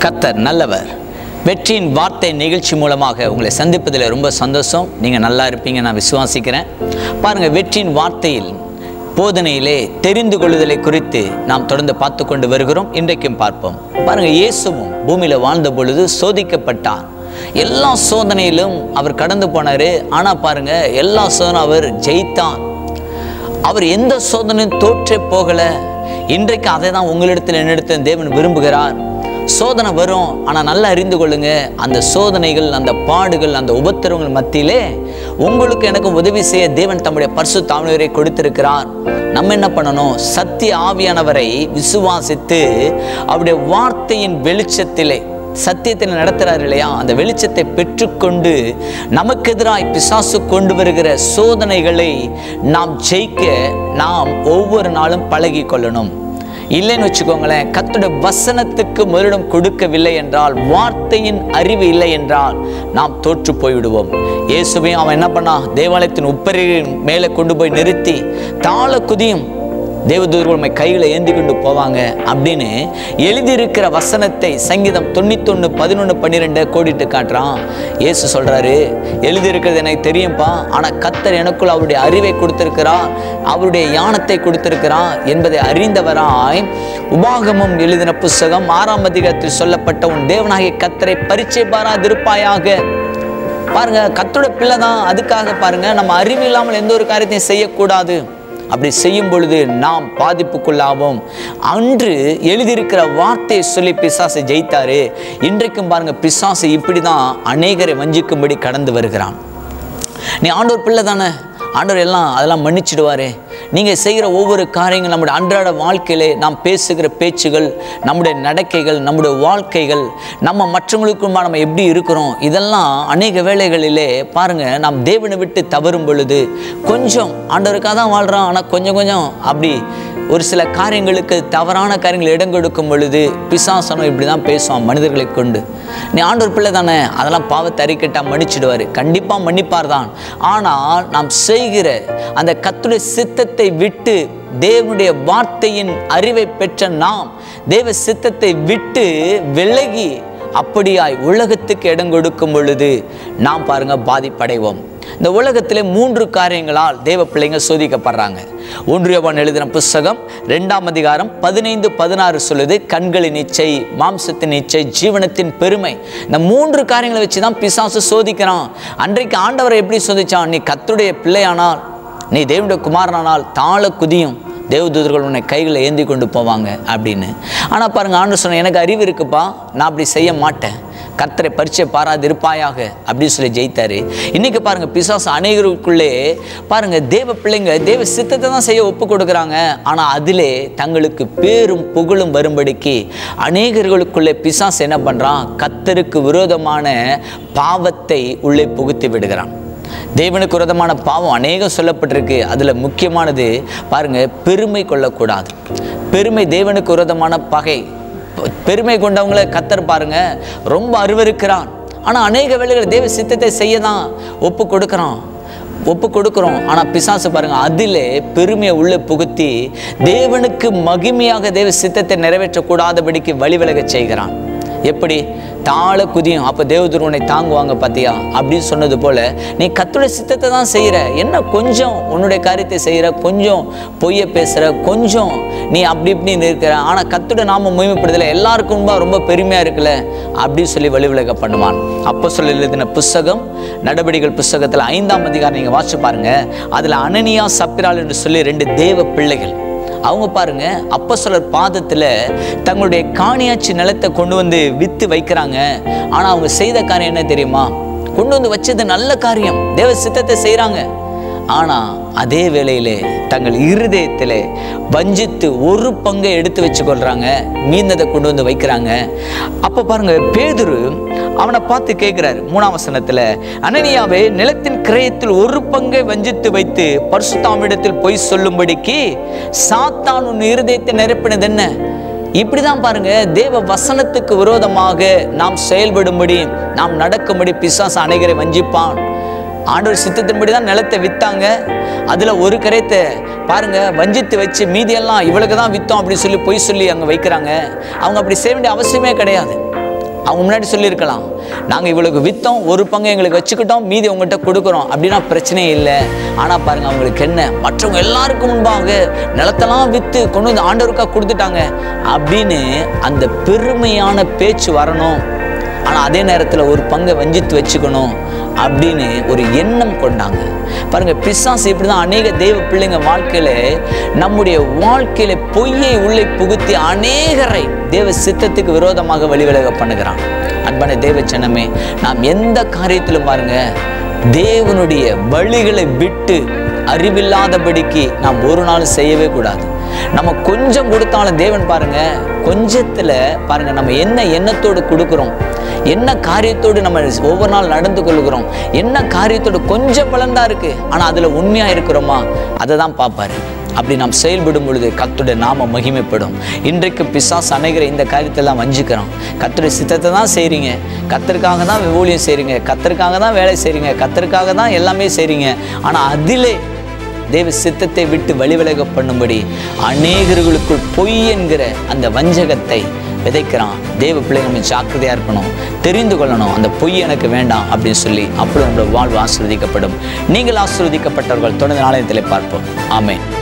கத்தர் நல்லவர் வெற்றியின் வார்த்தை நிகழ்ச்சி மூலமாக உங்களை சந்திப்பதில் ரொம்ப சந்தோஷம் நீங்கள் நல்லா இருப்பீங்க நான் விசுவாசிக்கிறேன் பாருங்கள் வெற்றியின் வார்த்தையில் போதனையிலே தெரிந்து கொள்ளுதலை குறித்து நாம் தொடர்ந்து பார்த்து கொண்டு வருகிறோம் இன்றைக்கும் பார்ப்போம் பாருங்கள் இயேசுவும் பூமியில் வாழ்ந்த பொழுது சோதிக்கப்பட்டார் எல்லா சோதனையிலும் அவர் கடந்து போனார் ஆனால் பாருங்க எல்லா சோதனை அவர் ஜெயித்தார் அவர் எந்த சோதனையும் தோற்றே போகல இன்றைக்கு அதை தான் உங்களிடத்தில் என்னிடத்தில் தேவன் விரும்புகிறார் சோதனை வரும் ஆனால் நல்லா அறிந்து கொள்ளுங்க அந்த சோதனைகள் அந்த பாடுகள் அந்த உபத்திரவங்கள் மத்தியிலே உங்களுக்கு எனக்கு உதவி செய்ய தேவன் தம்முடைய பரிசு தாமினரை கொடுத்திருக்கிறார் நம்ம என்ன பண்ணணும் சத்திய ஆவியானவரை விசுவாசித்து அவருடைய வார்த்தையின் வெளிச்சத்திலே சத்தியத்தில் நடத்துறாரு இல்லையா அந்த வெளிச்சத்தை பெற்றுக்கொண்டு நமக்கு எதிராய் பிசாசு கொண்டு வருகிற சோதனைகளை நாம் ஜெயிக்க நாம் ஒவ்வொரு நாளும் பழகி கொள்ளணும் இல்லைன்னு வச்சுக்கோங்களேன் கத்துடைய வசனத்துக்கு முதலிடம் கொடுக்கவில்லை என்றால் வார்த்தையின் அறிவு இல்லை என்றால் நாம் தோற்று போய்விடுவோம் இயேசுவையும் அவன் என்ன பண்ணா தேவாலயத்தின் உப்பரின் மேலே கொண்டு போய் நிறுத்தி தாள குதியும் தேவதூர்கள் உண்மை கையில் ஏந்தி கொண்டு போவாங்க அப்படின்னு எழுதியிருக்கிற வசனத்தை சங்கீதம் தொண்ணூத்தொன்று பதினொன்று பன்னிரெண்டை கோடிட்டு காட்டுறான் இயேசு சொல்கிறாரு எழுதியிருக்கிறது எனக்கு தெரியும்ப்பா ஆனால் கத்தர் எனக்குள் அவருடைய அறிவை கொடுத்திருக்கிறார் அவருடைய ஞானத்தை கொடுத்திருக்கிறார் என்பதை அறிந்தவராய் உபாகமம் எழுதின புஸ்தகம் ஆறாம் அதிகாரத்தில் சொல்லப்பட்ட உன் தேவனாகிய கத்தரை பரிச்சை பாராதிருப்பாயாக பாருங்க கத்தோட பிள்ளை தான் அதுக்காக பாருங்க நம்ம அறிவு இல்லாமல் எந்த ஒரு காரியத்தையும் செய்யக்கூடாது அப்படி செய்யும் பொழுது நாம் பாதிப்புக்குள்ளாவோம் அன்று எழுதியிருக்கிற வார்த்தையை சொல்லி பிசாசை ஜெயித்தாரு இன்றைக்கும் பாருங்க பிசாசு இப்படி தான் அநேகரை வஞ்சிக்கும்படி கடந்து வருகிறான் நீ ஆண்டோர் பிள்ளை தானே ஆண்டவர் எல்லாம் அதெல்லாம் மன்னிச்சிடுவாரே நீங்கள் செய்கிற ஒவ்வொரு காரியங்கள் நம்முடைய அன்றாட வாழ்க்கையிலே நாம் பேசுகிற பேச்சுகள் நம்முடைய நடக்கைகள் நம்முடைய வாழ்க்கைகள் நம்ம மற்றவங்களுக்குமா நம்ம எப்படி இருக்கிறோம் இதெல்லாம் அநேக வேளைகளிலே பாருங்கள் நாம் தேவனை விட்டு தவறும் பொழுது கொஞ்சம் ஆண்டவருக்காக தான் வாழ்கிறோம் ஆனால் கொஞ்சம் கொஞ்சம் அப்படி ஒரு சில காரியங்களுக்கு தவறான காரியங்கள் இடம் கொடுக்கும் பொழுது பிசாசனம் இப்படி தான் பேசுவான் மனிதர்களை கொண்டு நீ ஆண்டவர் பிள்ளை தானே அதெல்லாம் பாவத்தை அறிக்கட்டா மன்னிச்சிடுவார் கண்டிப்பாக மன்னிப்பார் தான் ஆனால் நாம் செய்கிற அந்த கத்துடைய சித்தத்தை விட்டு தேவனுடைய வார்த்தையின் அறிவை பெற்ற நாம் தேவ சித்தத்தை விட்டு விலகி அப்படியாய் உலகத்துக்கு இடம் கொடுக்கும் பொழுது நாம் பாருங்க பாதிப்படைவோம் இந்த உலகத்திலே மூன்று காரியங்களால் தேவ பிள்ளைங்க சோதிக்கப்படுறாங்க ஒன்றியவன் எழுதின புஸ்தகம் ரெண்டாம் அதிகாரம் பதினைந்து பதினாறு சொல்லுது கண்களின் இச்சை மாம்சத்தின் இச்சை ஜீவனத்தின் பெருமை இந்த மூன்று காரியங்களை வச்சு தான் பிசாசு சோதிக்கிறான் அன்றைக்கு ஆண்டவரை எப்படி சோதிச்சான் நீ கத்துடைய பிள்ளையானால் நீ தேவனுடைய குமாரனானால் தாழ குதியும் தேவதூதர்கள் உன்னை கைகளில் ஏந்தி கொண்டு போவாங்க அப்படின்னு ஆனால் பாருங்கள் ஆண்டு சொன்ன எனக்கு அறிவு இருக்குப்பா நான் அப்படி செய்ய மாட்டேன் கர்த்தரை பரிச்சை பாராது இருப்பாயாக அப்படின்னு சொல்லி ஜெயித்தாரு இன்னைக்கு பாருங்க பிசாசு அநேகருக்குள்ளே பாருங்க தேவ பிள்ளைங்க தேவ சித்தத்தை தான் செய்ய ஒப்பு கொடுக்குறாங்க ஆனால் அதிலே தங்களுக்கு பேரும் புகழும் வரும்படிக்கு அநேகர்களுக்குள்ளே பிசாசு என்ன பண்ணுறான் கத்தருக்கு விரோதமான பாவத்தை உள்ளே புகுத்தி விடுகிறான் தேவனுக்கு விரோதமான பாவம் அநேகம் சொல்லப்பட்டிருக்கு அதில் முக்கியமானது பாருங்க பெருமை கொள்ளக்கூடாது பெருமை தேவனுக்கு விரோதமான பகை பெருமை கொண்டவங்களை கத்தர் பாருங்க ரொம்ப அருவருக்கிறான் ஆனால் அநேக வேளைகள் தேவ சித்தத்தை செய்ய தான் ஒப்பு கொடுக்குறான் ஒப்பு கொடுக்குறோம் ஆனால் பிசாசு பாருங்க அதிலே பெருமையை உள்ளே புகுத்தி தேவனுக்கு மகிமையாக தேவ சித்தத்தை நிறைவேற்றக்கூடாதபடிக்கு வழிவிலகச் செய்கிறான் எப்படி தாழ குதியும் அப்போ தேவதூர் உன்னை தாங்குவாங்க பார்த்தியா அப்படின்னு சொன்னது போல் நீ கத்துடைய சித்தத்தை தான் செய்கிற என்ன கொஞ்சம் உன்னுடைய காரியத்தை செய்கிற கொஞ்சம் பொய்யை பேசுகிற கொஞ்சம் நீ அப்படி இப்படி இருக்கிற ஆனால் கத்துடைய நாம முயமைப்படுதல எல்லாருக்கும் முன்பா ரொம்ப பெருமையாக இருக்குல்ல அப்படின்னு சொல்லி வழிவிலக பண்ணுவான் அப்போ சொல்லி எழுதின புஸ்தகம் நடவடிக்கைகள் புஸ்தகத்தில் ஐந்தாம் அதிகாரம் நீங்கள் வாசிச்சு பாருங்க அதில் அனனியா சப்பிரால் என்று சொல்லி ரெண்டு தேவ பிள்ளைகள் அவங்க பாருங்க அப்போ சிலர் பாதத்தில் தங்களுடைய காணியாட்சி நிலத்தை கொண்டு வந்து விற்று வைக்கிறாங்க ஆனால் அவங்க செய்த காரியம் என்ன தெரியுமா கொண்டு வந்து வச்சது நல்ல காரியம் தேவ சித்தத்தை செய்கிறாங்க ஆனால் அதே வேளையிலே தங்கள் இருதயத்தில் வஞ்சித்து ஒரு பங்கை எடுத்து வச்சு கொள்றாங்க மீந்ததை கொண்டு வந்து வைக்கிறாங்க அப்போ பாருங்க பேதுரு அவனை பார்த்து கேட்குறாரு மூணாம் வசனத்தில் அனனியாவே நிலத்தின் கிரயத்தில் ஒரு பங்கை வஞ்சித்து வைத்து பரிசுத்தாமிடத்தில் பொய் சொல்லும்படிக்கு சாத்தான் உன் இருதயத்தை நிரப்பினது என்ன இப்படிதான் பாருங்க தேவ வசனத்துக்கு விரோதமாக நாம் செயல்படும்படி நாம் நடக்கும்படி பிசாசு அனைகரை வஞ்சிப்பான் ஆண்டவர் சித்தத்தின்படி தான் நிலத்தை வித்தாங்க அதில் ஒரு கரையத்தை பாருங்க வஞ்சித்து வச்சு மீதியெல்லாம் இவளுக்கு தான் வித்தோம் அப்படி சொல்லி பொய் சொல்லி அங்கே வைக்கிறாங்க அவங்க அப்படி செய்ய வேண்டிய அவசியமே கிடையாது அவங்க முன்னாடி சொல்லியிருக்கலாம் நாங்கள் இவளுக்கு விற்றோம் ஒரு பங்கு எங்களுக்கு வச்சுக்கிட்டோம் மீதி உங்கள்கிட்ட கொடுக்குறோம் அப்படின்னா பிரச்சனையே இல்லை ஆனால் பாருங்க அவங்களுக்கு என்ன மற்றவங்க எல்லாருக்கும் முன்பாக நிலத்தெல்லாம் விற்று கொண்டு வந்து ஆண்டவருக்கா கொடுத்துட்டாங்க அப்படின்னு அந்த பெருமையான பேச்சு வரணும் ஆனால் அதே நேரத்தில் ஒரு பங்கை வஞ்சித்து வச்சுக்கணும் அப்படின்னு ஒரு எண்ணம் கொண்டாங்க பாருங்க பிசாசு இப்படி தான் அநேக தெய்வ பிள்ளைங்க வாழ்க்கையில நம்முடைய வாழ்க்கையில பொய்யை உள்ளே புகுத்தி அநேகரை தேவ சித்தத்துக்கு விரோதமாக வழிவிலக பண்ணுகிறான் அன்பான தேவ ஜனமே நாம் எந்த காரியத்திலும் பாருங்க தேவனுடைய வழிகளை விட்டு அறிவில்லாதபடிக்கு நாம் ஒரு நாள் செய்யவே கூடாது நம்ம கொஞ்சம் கொடுத்தாலும் தேவன் பாருங்க கொஞ்சத்துல பாருங்க நம்ம என்ன எண்ணத்தோடு கொடுக்குறோம் என்ன காரியத்தோடு நம்ம ஒவ்வொரு நாள் நடந்து கொள்கிறோம் என்ன காரியத்தோடு கொஞ்சம் பலன்தான் இருக்கு ஆனா அதுல உண்மையா இருக்கிறோமா அதை தான் பார்ப்பாரு அப்படி நாம் செயல்படும் பொழுது கத்துடைய நாம மகிமைப்படும் இன்றைக்கு பிசாஸ் அணைகிற இந்த காரியத்தெல்லாம் வஞ்சிக்கிறோம் கத்துடைய சித்தத்தை தான் செய்றீங்க கத்தருக்காக தான் ஊழியம் செய்றீங்க கத்தருக்காக தான் வேலை செய்றீங்க கத்தருக்காக தான் எல்லாமே செய்றீங்க ஆனா அதிலே தேவ சித்தத்தை விட்டு வழிவிலக பண்ணும்படி அநேகர்களுக்குள் பொய் என்கிற அந்த வஞ்சகத்தை விதைக்கிறான் தேவ பிள்ளைங்க நம்ம ஜாக்கிரதையா இருக்கணும் தெரிந்து கொள்ளணும் அந்த பொய் எனக்கு வேண்டாம் அப்படின்னு சொல்லி அப்பொழுது நம்மளோட வாழ்வு ஆசீர்வதிக்கப்படும் நீங்கள் ஆசீர்வதிக்கப்பட்டவர்கள் தொடர்ந்து நாளையத்தில் பார்ப்போம் ஆமென்